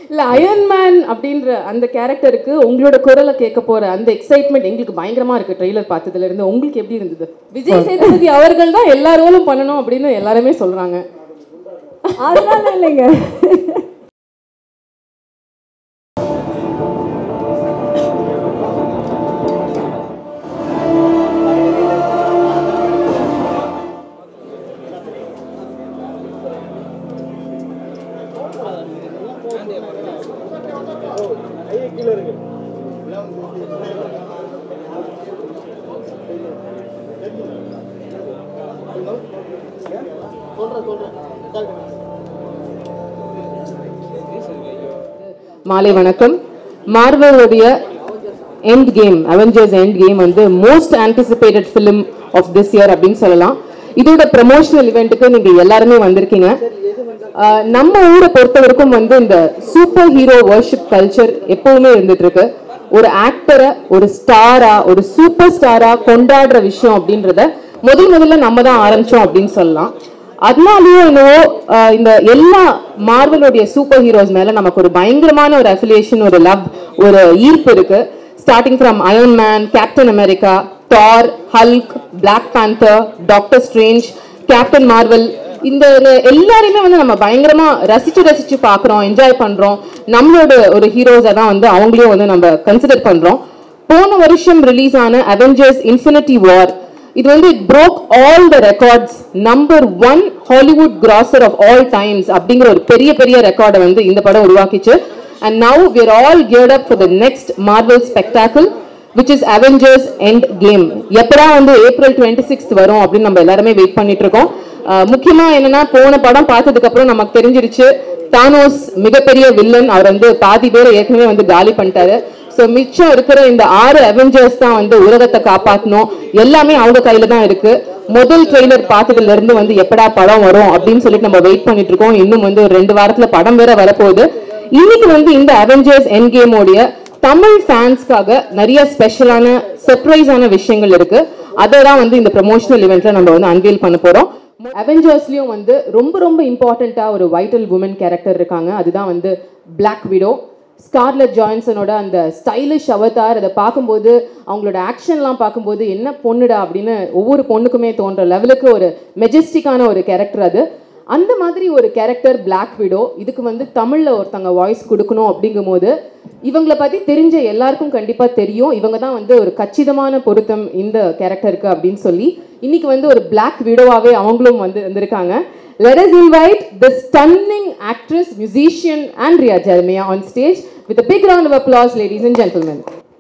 இல்ல iron man அப்படின்ற அந்த கேரக்டருக்கு உங்களோட குரலை கேட்க போற அந்த எக்ஸைட்மெண்ட் எங்களுக்கு பயங்கரமா இருக்கு ட்ரெய்லர் பார்த்ததுல இருந்து உங்களுக்கு எப்படி இருந்தது விஜய் சேதுபதி அவர்கள் தான் எல்லா ரோலும் பண்ணணும் அப்படின்னு எல்லாருமே சொல்றாங்க அதனால இல்லைங்க மாலை வணக்கம் மார்வலுடைய end game Avengers end game வந்து most anticipated film of this year அப்படின்னு சொல்லலாம் இதோட ப்ரமோஷனல் இவெண்ட்டுக்கு நீங்க எல்லாருமே வந்திருக்கீங்க ஆஹ் நம்ம ஊரை பொறுத்த வரைக்கும் வந்து இந்த சூப்பர் ஹீரோ வர்ஷிப் கல்ச்சர் எப்பவுமே இருந்துட்டு இருக்கு ஒரு ஆக்டரை ஒரு ஸ்டாரா ஒரு சூப்பர் ஸ்டாரா கொண்டாடுற விஷயம் அப்படின்றத முதல் முதல்ல நம்ம தான் ஆரம்பிச்சோம் அப்படின்னு சொல்லலாம் அதனாலயும் என்னவோ ஆஹ் இந்த எல்லா மார்வலுடைய சூப்பர் ஹீரோஸ் மேல நமக்கு ஒரு பயங்கரமான ஒரு அஃபிலியேஷன் ஒரு லவ் ஒரு ஈர்ப்பு இருக்கு starting from Iron Man Captain America Thor Hulk Black Panther Doctor Strange Captain Marvel இந்த எல்லாரையுமே வந்து நம்ம பயங்கரமா ரசிச்சு ரசிச்சு பாக்குறோம் என்ஜாய் பண்றோம் நம்மளோட ஒரு ஹீரோஸை தான் வந்து அவங்களையும் வந்து நம்ம கன்சிடர் பண்றோம் போன வருஷம் ரிலீஸ் ஆன அவெஞ்சர்ஸ் இன்ஃபினிட்டி வார் இது வந்து it broke all the records number one Hollywood grosser of all times அப்படிங்கிற ஒரு பெரிய பெரிய ரெக்கார்டை வந்து இந்த படம் உருவாக்கிச்சு and now we're all geared up for the next Marvel spectacle which is Avengers end game எப்படா வந்து ஏப்ரல் டுவெண்ட்டி சிக்ஸ்த் வரும் அப்படின்னு நம்ம எல்லாருமே வெயிட் பண்ணிட்டு இருக்கோம் அஹ் முக்கியமா என்னன்னா போன படம் பார்த்ததுக்கு அப்புறம் நமக்கு தெரிஞ்சிருச்சு தானோஸ் மிகப்பெரிய வில்லன் அவர் வந்து பாதி பேரை ஏற்கனவே வந்து காலி பண்ணிட்டாரு ஸோ மிச்சம் இருக்கிற இந்த ஆறு அவெஞ்சர்ஸ் தான் வந்து உலகத்தை காப்பாற்றணும் எல்லாமே அவங்க கையில தான் இருக்கு முதல் ட்ரெய்லர் பார்த்ததுல இருந்து வந்து எப்படா படம் வரும் அப்படின்னு சொல்லிட்டு நம்ம வெயிட் பண்ணிட்டு இருக்கோம் இன்னும் வந்து ஒரு ரெண்டு வாரத்துல படம் வேற வரப்போகுது இன்னைக்கு வந்து இந்த அவெஞ்சர்ஸ் என் கேமோடைய தமிழ் ஃபேன்ஸ்க்காக நிறைய ஸ்பெஷலான சர்ப்ரைஸான விஷயங்கள் இருக்கு அதை தான் வந்து இந்த ப்ரமோஷனல் இவெண்ட்ல நம்ம வந்து அன்வீல் பண்ண போறோம் அவெஞ்சர்ஸ்லயும் வந்து ரொம்ப ரொம்ப இம்பார்ட்டண்டா ஒரு வைட்டல் உமன் கேரக்டர் இருக்காங்க அதுதான் வந்து பிளாக் விடோ ஸ்கார்லெட் ஜாயின்சனோட அந்த ஸ்டைலிஷ் அவதார் அதை பார்க்கும்போது அவங்களோட ஆக்ஷன்லாம் பார்க்கும்போது என்ன பொண்ணுடா அப்படின்னு ஒவ்வொரு பொண்ணுக்குமே தோன்ற லெவலுக்கு ஒரு மெஜஸ்டிக்கான ஒரு கேரக்டர் அது அந்த மாதிரி ஒரு கேரக்டர் பிளாக் விடோ இதுக்கு வந்து தமிழில் ஒருத்தங்க வாய்ஸ் கொடுக்கணும் அப்படிங்கும்போது இவங்கள பற்றி தெரிஞ்ச எல்லாருக்கும் கண்டிப்பாக தெரியும் இவங்க தான் வந்து ஒரு கச்சிதமான பொருத்தம் இந்த கேரக்டருக்கு அப்படின்னு சொல்லி இன்னைக்கு வந்து ஒரு பிளாக் விடோவாகவே அவங்களும் வந்து வந்திருக்காங்க Let us invite the stunning actress, musician, Andrea Jeremiah on stage with a big round of applause, ladies and gentlemen.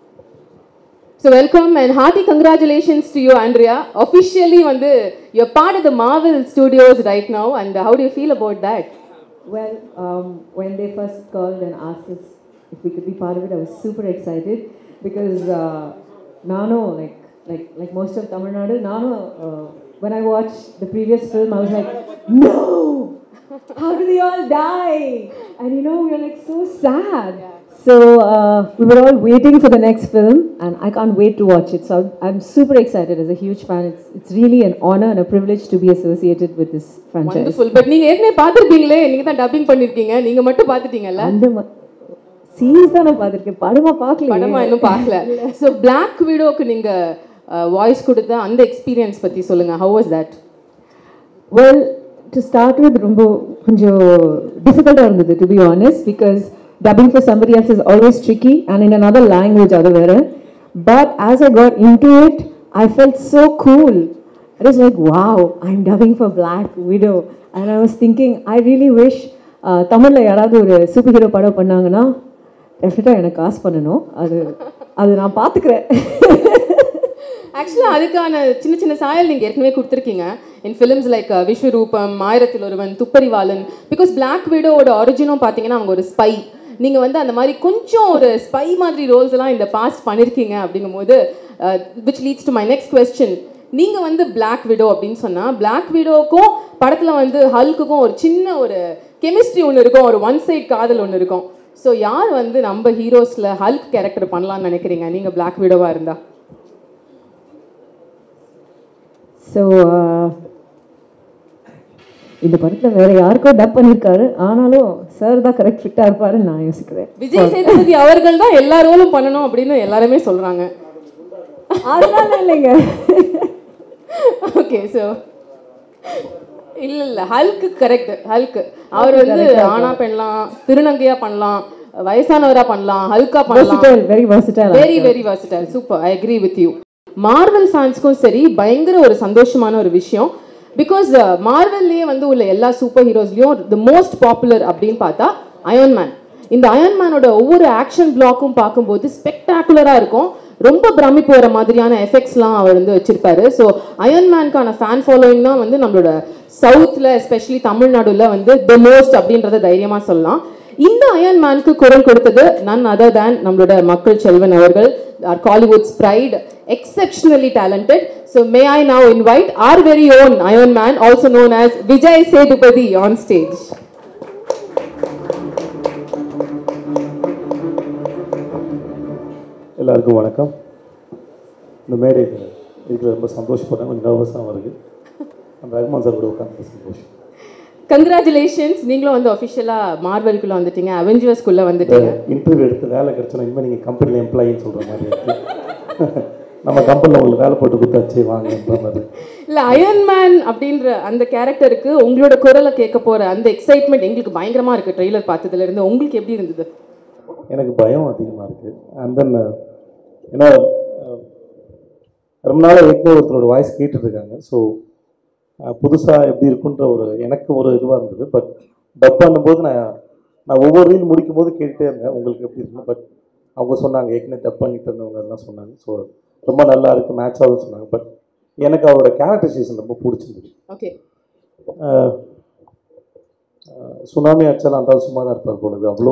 So welcome and hearty congratulations to you, Andrea. Officially, வந்து you're part of the Marvel Studios right now, and how do you feel about that? Well, um, when they first called and asked us if we could be part of it, I was super excited because uh, Nano, like like like most of Tamil Nadu, Nano, uh, when I watched the previous film, I was like, no, how do they all die? And you know, we were like so sad. So uh, we were all waiting for the next film, and I can't wait to watch it. So I'm super excited as a huge fan. It's, it's really an honor and a privilege to be associated with this franchise. Wonderful. But நீங்க ஏற்கனவே பார்த்திருப்பீங்களே நீங்க தான் dubbing பண்ணிருக்கீங்க நீங்க மட்டும் பார்த்துட்டீங்கல்ல அந்த series தான் நான் பார்த்துருக்கேன் படமா பார்க்கல படமா இன்னும் பார்க்கல ஸோ பிளாக் விடோக்கு நீங்க வாய்ஸ் கொடுத்த அந்த எக்ஸ்பீரியன்ஸ் பத்தி சொல்லுங்க how was that well to start with ரொம்ப கொஞ்சம் டிஃபிகல்ட்டாக இருந்தது to be honest because dubbing for somebody else is always tricky and in another language அது வேறு but as I got into it I felt so cool it is like wow I'm dubbing for Black Widow and I was thinking I really wish தமிழில் யாராவது ஒரு super hero படம் பண்ணாங்கன்னா டெஃபினட்டாக எனக்கு காசு பண்ணணும் அது அது நான் பார்த்துக்கிறேன் ஆக்சுவலாக அதுக்கான சின்ன சின்ன சாயல் நீங்கள் ஏற்கனவே கொடுத்துருக்கீங்க இன் ஃபிலிம்ஸ் லைக் விஸ்வரூபம் ஆயிரத்தில் ஒருவன் துப்பறிவாளன் பிகாஸ் பிளாக் வீடோட ஒரிஜினும் பார்த்தீங்கன்னா அவங்க ஒரு ஸ்பை நீங்கள் வந்து அந்த மாதிரி கொஞ்சம் ஒரு ஸ்பை மாதிரி ரோல்ஸ் எல்லாம் இந்த பாஸ்ட் பண்ணியிருக்கீங்க அப்படிங்கும்போது which leads to my next question நீங்கள் வந்து பிளாக் விடோ அப்படின்னு சொன்னால் பிளாக் விடோக்கும் படத்தில் வந்து ஹல்க்குக்கும் ஒரு சின்ன ஒரு கெமிஸ்ட்ரி ஒன்று இருக்கும் ஒரு ஒன் சைட் காதல் ஒன்று இருக்கும் ஸோ யார் வந்து நம்ம ஹீரோஸில் ஹல்க் கேரக்டர் பண்ணலாம்னு நினைக்கிறீங்க நீங்கள் பிளாக் விடோவாக இருந்தா So, uh, இந்த படத்தில் வேற யாருக்கோ டப் பண்ணியிருக்காரு ஆனாலும் சார் தான் கரெக்ட் ஃபிட்டாக இருப்பாருன்னு நான் யோசிக்கிறேன் விஜய் சேதுபதி அவர்கள் தான் எல்லா ரோலும் பண்ணணும் அப்படின்னு எல்லாருமே சொல்றாங்க அதனால இல்லைங்க ஓகே ஸோ இல்ல இல்ல ஹல்க்கு கரெக்ட் ஹல்க் அவர் வந்து ஆணா பண்ணலாம் திருநங்கையா பண்ணலாம் வயசானவரா பண்ணலாம் ஹல்கா பண்ணலாம் versatile very versatile very very versatile super I agree with you Marvel ஃபேன்ஸ்க்கும் சரி பயங்கர ஒரு சந்தோஷமான ஒரு விஷயம் பிகாஸ் மார்வல்லையே வந்து உள்ள எல்லா சூப்பர் ஹீரோஸ்லையும் தி மோஸ்ட் பாப்புலர் அப்படின்னு பார்த்தா அயன் மேன் இந்த அயன் மேனோட ஒவ்வொரு ஆக்ஷன் பிளாக்கும் பார்க்கும்போது ஸ்பெக்டாகுலராக இருக்கும் ரொம்ப பிரமிப்பு வர மாதிரியான எஃபெக்ட்ஸ்லாம் அவர் வந்து வச்சிருப்பாரு ஸோ அயன் மேனுக்கான ஃபேன் ஃபாலோயிங் தான் வந்து நம்மளோட சவுத்தில் எஸ்பெஷலி தமிழ்நாடுல வந்து த மோஸ்ட் அப்படின்றத தைரியமாக சொல்லலாம் இந்த அயன் மேனுக்கு குரல் கொடுத்தது நன் அதர் தேன் நம்மளோட மக்கள் செல்வன் அவர்கள் are Kollywood's pride exceptionally talented so may I now invite our very own Iron Man also known as Vijay Sethupathi on stage எல்லாருக்கும் வணக்கம் இந்த மேடையில் இருக்கிற ரொம்ப சந்தோஷப்படுறேன் கொஞ்சம் நர்வஸாக இருக்குது அந்த ரஹ்மான் சார் கூட உட்காந்து சந்தோஷம் கங்க்ராச்சுலேஷன்ஸ் நீங்களும் வந்து அஃபிஷியலாக மார்வல்குள்ளே வந்துட்டீங்க அவெஞ்சர்ஸ்குள்ளே வந்துட்டீங்க இன்டர்வியூ எடுத்து வேலை கிடச்சோன்னா இனிமேல் நீங்கள் கம்பெனியில் எம்ப்ளாயின்னு சொல்கிற மாதிரி இருக்கு நம்ம கம்பெனியில் உங்களுக்கு வேலை போட்டு கொடுத்தாச்சு வாங்கன்ற மாதிரி இல்லை அயன் மேன் அப்படின்ற அந்த கேரக்டருக்கு உங்களோட குரலை கேட்க போகிற அந்த எக்ஸைட்மெண்ட் எங்களுக்கு பயங்கரமாக இருக்குது ட்ரெய்லர் பார்த்ததுலேருந்து உங்களுக்கு எப்படி இருந்தது எனக்கு பயம் அதிகமாக இருக்குது அண்ட் தென் ஏன்னா அஹ், ரொம்ப நாள் ஏற்கனவே ஒருத்தரோட வாய்ஸ் கேட்டுட்ருக்காங்க ஸோ புதுசாக எப்படி இருக்குன்ற ஒரு எனக்கு ஒரு இதுவாக இருந்தது பட் டப் பண்ணும்போது நான் நான் ஒவ்வொரு ரீல் முடிக்கும் போது கேட்டுட்டே இருந்தேன் உங்களுக்கு எப்படி இருக்குன்னு பட் அவங்க சொன்னாங்க ஏற்கனவே டப் பண்ணிட்டு இருந்தவங்க எல்லாம் சொன்னாங்க ஸோ ரொம்ப நல்லா இருக்கு மேட்ச் ஆகுதுன்னு சொன்னாங்க பட் எனக்கு அவரோட கேரக்டரைசேஷன் ரொம்ப பிடிச்சிருந்தது ஓகே ஆஹ் ஆஹ் சுனாமி அடிச்சாலும் அந்த ஆள் சும்மா தான் இருப்பார் பொழுது அவ்வளோ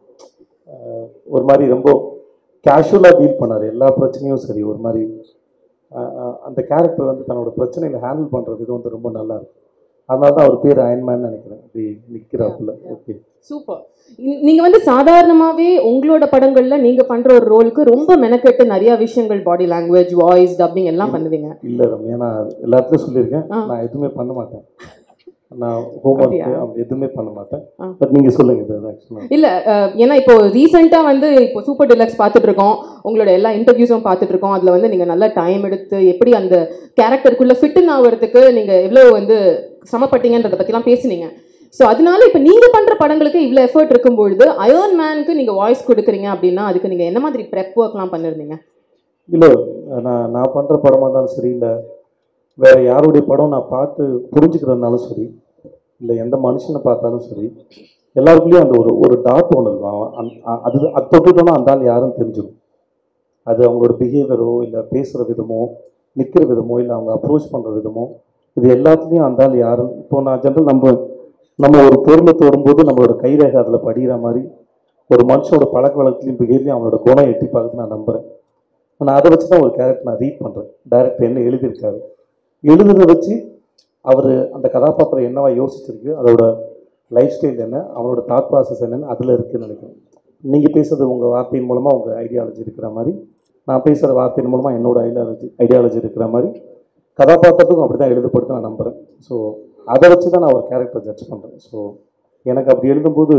ஆஹ் ஒரு மாதிரி ரொம்ப கேஷுவலாக டீல் பண்ணார் எல்லா பிரச்சனையும் சரி ஒரு மாதிரி ஆஹ் ஆஹ் அந்த கேரக்டர் வந்து தன்னோட பிரச்சனைகளை ஹேண்டில் பண்ணுற விதம் வந்து ரொம்ப நல்லா இருக்கு அதனால தான் அவர் பேர் அயன்மேன் நினைக்கிறேன் அப்படி நிற்கிறாப்புல ஓகே சூப்பர் நீங்க வந்து சாதாரணமாவே உங்களோட படங்கள்ல நீங்க பண்ற ஒரு ரோலுக்கு ரொம்ப மெனக்கெட்டு நிறைய விஷயங்கள் பாடி லாங்குவேஜ் வாய்ஸ் டப்பிங் எல்லாம் பண்ணுவீங்க இல்லை ரம்யா நான் எல்லாத்துலையும் சொல்லியிருக்கேன் ஆ. நான் எதுவுமே பண்ண மாட்டேன் நான் ஹோம்ஒர்க் அப்படியா? அப்படி எதுவுமே பண்ண மாட்டேன் ஆ. பட் நீங்கள் சொல்லுங்கள் இது ஆக்சுவலாக இல்ல அஹ், ஏன்னா இப்போ ரீசெண்டா வந்து இப்போ சூப்பர் டிலக்ஸ் பார்த்துட்டு இருக்கோம் உங்களோட எல்லா இன்டர்வியூஸும் பார்த்துட்டு இருக்கோம் அதுல வந்து நீங்க நல்லா டைம் எடுத்து எப்படி அந்த கேரக்டருக்குள்ள ஃபிட்டன் ஆகிறதுக்கு நீங்க எவ்வளவு வந்து சமப்பட்டீங்கன்றத பத்திலாம் பேசுனீங்க ஸோ அதனால இப்போ நீங்க பண்ற படங்களுக்கு இவ்வளோ எஃபர்ட் இருக்கும்பொழுது அயர்ன் மேனுக்கு நீங்க வாய்ஸ் கொடுக்குறீங்க அப்படின்னா அதுக்கு நீங்க என்ன மாதிரி ப்ரெப் ஒர்க்லாம் பண்ணிருந்தீங்க இல்லை நான் நான் பண்ணுற படமாக இருந்தாலும் சரி இல்லை வேறு யாருடைய படம் நான் பார்த்து புரிஞ்சுக்கிறதுனாலும் சரி இல்லை எந்த மனுஷனை பார்த்தாலும் சரி எல்லாருக்குள்ளேயும் அந்த ஒரு ஒரு டாட் ஒன்று இருக்கும் அவன் அந்- அ- அது அது தொட்டுட்டோன்னா அந்த ஆள் யாருன்னு தெரிஞ்சிடும் அது அவங்களோட பிஹேவியரோ இல்லை பேசுகிற விதமோ நிற்கிற விதமோ இல்லை அவங்க அப்ரோச் பண்ணுற விதமோ இது எல்லாத்துலேயும் அந்த ஆள் யாருன்னு இப்போ நான் ஜென்ரல் நம்ம நம்ம ஒரு பொருளை தொடும்போது நம்மளோட கைரேகை அதில் படிகிற மாதிரி ஒரு மனுஷனோட பழக்க வழக்கத்துலையும் பிஹேவியர் அவனோட குணம் எட்டி பார்க்குறது நான் நம்புகிறேன் நான் அதை வச்சு தான் ஒரு கேரக்டர் நான் ரீட் பண்ணுறேன் டைரக்டர் என்ன எழுதியிருக்காரு எழுதுறதை வச்சு அவர் அந்த கதாபாத்திரம் என்னவா யோசிச்சிருக்கு அதோட லைஃப் ஸ்டைல் என்ன அவனோட தாட் ப்ராசஸ் என்னன்னு அதில் இருக்குன்னு நினைக்கிறேன் நீங்கள் பேசுறது உங்கள் வார்த்தையின் மூலமாக உங்கள் ஐடியாலஜி இருக்கிற மாதிரி நான் பேசுகிற வார்த்தையின் மூலமாக என்னோட ஐடியாலஜி ஐடியாலஜி இருக்கிற மாதிரி கதாபாத்திரத்துக்கும் அப்படி தான் எழுதப்படுது நான் நம்புகிறேன் ஸோ அதை வச்சு தான் நான் ஒரு கேரக்டர் ஜட்ஜ் பண்ணுறேன் ஸோ எனக்கு அப்படி எழுதும்போது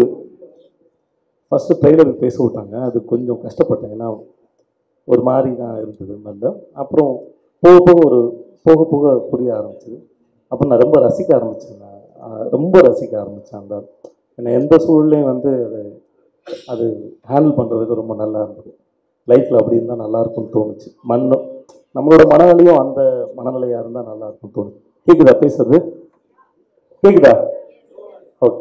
ஃபஸ்ட்டு ட்ரெய்லருக்கு பேச விட்டாங்க அது கொஞ்சம் கஷ்டப்பட்டேன் ஏன்னா ஒரு மாதிரி தான் இருந்தது நல்ல அப்புறம் போக போக ஒரு போக போக புரிய ஆரம்பிச்சது அப்போ நான் ரொம்ப ரசிக்க ஆரம்பித்தேன் நான் ஆஹ் ரொம்ப ரசிக்க ஆரம்பித்தேன் அந்த என்னை எந்த சூழ்நிலையும் வந்து அது அது ஹேண்டில் பண்ணுற விதம் ரொம்ப நல்லா இருந்தது லைஃப்பில் அப்படி இருந்தால் நல்லா இருக்கும்னு தோணுச்சு மண்ணும் நம்மளோட மனநிலையும் அந்த மனநிலையாக இருந்தால் நல்லா இருக்கும்னு தோணுச்சு கேட்குதா பேசுறது கேட்குதா ஓகே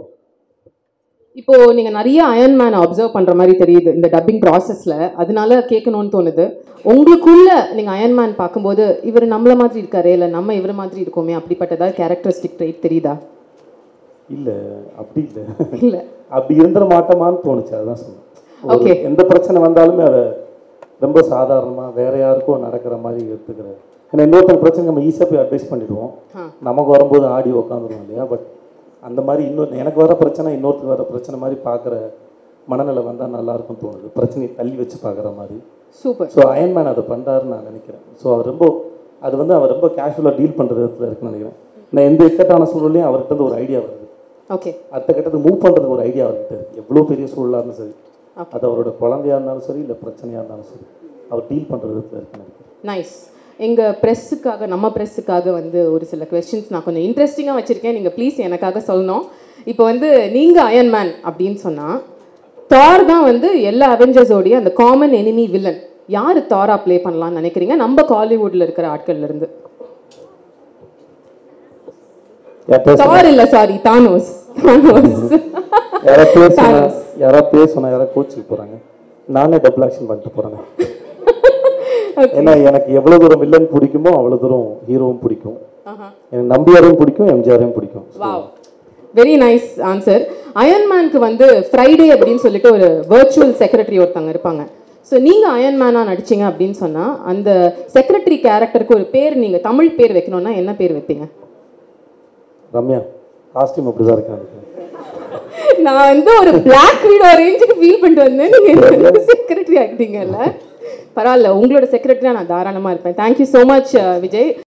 இப்போ நீங்க நிறைய அயன் மேன் அப்சர்வ் பண்ற மாதிரி தெரியுது இந்த டப்பிங் ப்ராசஸ்ல அதனால கேட்கணும்னு தோணுது உங்களுக்குள்ள நீங்க அயன் மேன் பார்க்கும்போது இவர் நம்மள மாதிரி இருக்காரு இல்ல நம்ம இவர மாதிரி இருக்கோமே அப்படிப்பட்ட ஏதாவது கேரக்டரிஸ்டிக் ட்ரைட் தெரியுதா இல்லை அப்படி இல்லை இல்ல அப்படி இருந்துட மாட்டோமான்னு தோணுச்சு அதுதான் சொன்னேன் ஒரு Okay. எந்த பிரச்சனை வந்தாலுமே அதை ரொம்ப சாதாரணமாக வேற யாருக்கும் நடக்கிற மாதிரி எடுத்துக்கிறேன் ஏன்னா இன்னொருத்தங்க பிரச்சனை நம்ம ஈஸியாக போய் அட்வைஸ் பண்ணிடுவோம் ஆ. நமக்கு வரும்போது ஆடி உக்காந்துருவோம் இல்லையா பட் அந்த மாதிரி இன்னொரு எனக்கு வர பிரச்சனை இன்னொருத்தருக்கு வர பிரச்சனை மாதிரி பார்க்குற மனநிலை வந்தால் நல்லா இருக்கும்னு தோணுது பிரச்சனையை தள்ளி வச்சு பார்க்குற மாதிரி சூப்பர் ஸோ அயன்மேன் அதை பண்ணுறாருன்னு நான் நினைக்கிறேன் ஸோ அவர் ரொம்ப அது வந்து அவர் ரொம்ப கேஷுவலாக டீல் பண்ணுற விதத்தில் இருக்குன்னு நினைக்கிறேன் நான் எந்த இக்கட்டான சூழ்நிலையும் அவர்கிட்ட இருந்து ஒரு ஐடியா வருது ஓகே அடுத்த கட்டத்துக்கு மூவ் பண்ணுறதுக்கு ஒரு ஐடியா அவர்கிட்ட இருக்கு. எவ்வளோ பெரிய சூழலாக இருந்தாலும் சரி அது அவரோட குழந்தையா இருந்தாலும் சரி இல்லை பிரச்சனையாக இருந்தாலும் சரி அவர் டீல் பண்ணுறது இருக்கு நினைக்கிறேன் நைஸ் எங்கள் ப்ரெஸ்ஸுக்காக நம்ம ப்ரெஸ்ஸுக்காக வந்து ஒரு சில கொஸ்டின்ஸ் நான் கொஞ்சம் இன்ட்ரெஸ்டிங்காக வச்சுருக்கேன் நீங்கள் ப்ளீஸ் எனக்காக சொல்லணும் இப்போ வந்து நீங்கள் அயன் மேன் அப்படின்னு சொன்னால் தார் தான் வந்து எல்லா அவெஞ்சர்ஸோடைய அந்த காமன் எனிமி வில்லன் யார் தாரா ப்ளே பண்ணலாம்னு நினைக்கிறீங்க நம்ம காலிவுட்ல இருக்கிற ஆட்கள்ல இருந்து யார் பேச தார் இல்ல சாரி தானோஸ் தானோஸ் யாரா பேசுனா யாரா பேசுனா யாரா கோச்சுக்கு போகிறாங்க நானே டபுள் ஆக்ஷன் பண்ணிட்டு போகிறேங்க ஏன்னா எனக்கு எவ்வளோ தூரம் வில்லன் பிடிக்குமோ அவ்வளோ தூரம் ஹீரோவும் பிடிக்கும் எனக்கு நம்பியாரையும் பிடிக்கும் எம்ஜிஆரையும் பிடிக்கும் வாவ் வெரி நைஸ் ஆன்சர் அயன்மேனுக்கு வந்து ஃப்ரைடே அப்படின்னு சொல்லிட்டு ஒரு வர்ச்சுவல் செக்ரட்டரி ஒருத்தவங்க இருப்பாங்க ஸோ நீங்கள் அயன்மேனாக நடிச்சீங்க அப்படின்னு சொன்னால் அந்த செக்ரட்டரி கேரக்டருக்கு ஒரு பேர் நீங்கள் தமிழ் பேர் வைக்கணும்னா என்ன பேர் வைப்பீங்க ரம்யா காஸ்டியூம் அப்படி தான் இருக்காங்க நான் வந்து ஒரு பிளாக் வீடோ ரேஞ்சுக்கு ஃபீல் பண்ணிட்டு வந்தேன் நீங்கள் செக்ரட்டரி ஆகிட்டீங்கல்ல பரவாயில்ல உங்களோட செக்ரட்டரியாக நான் தாராளமாக இருப்பேன் தேங்க்யூ ஸோ மச் விஜய்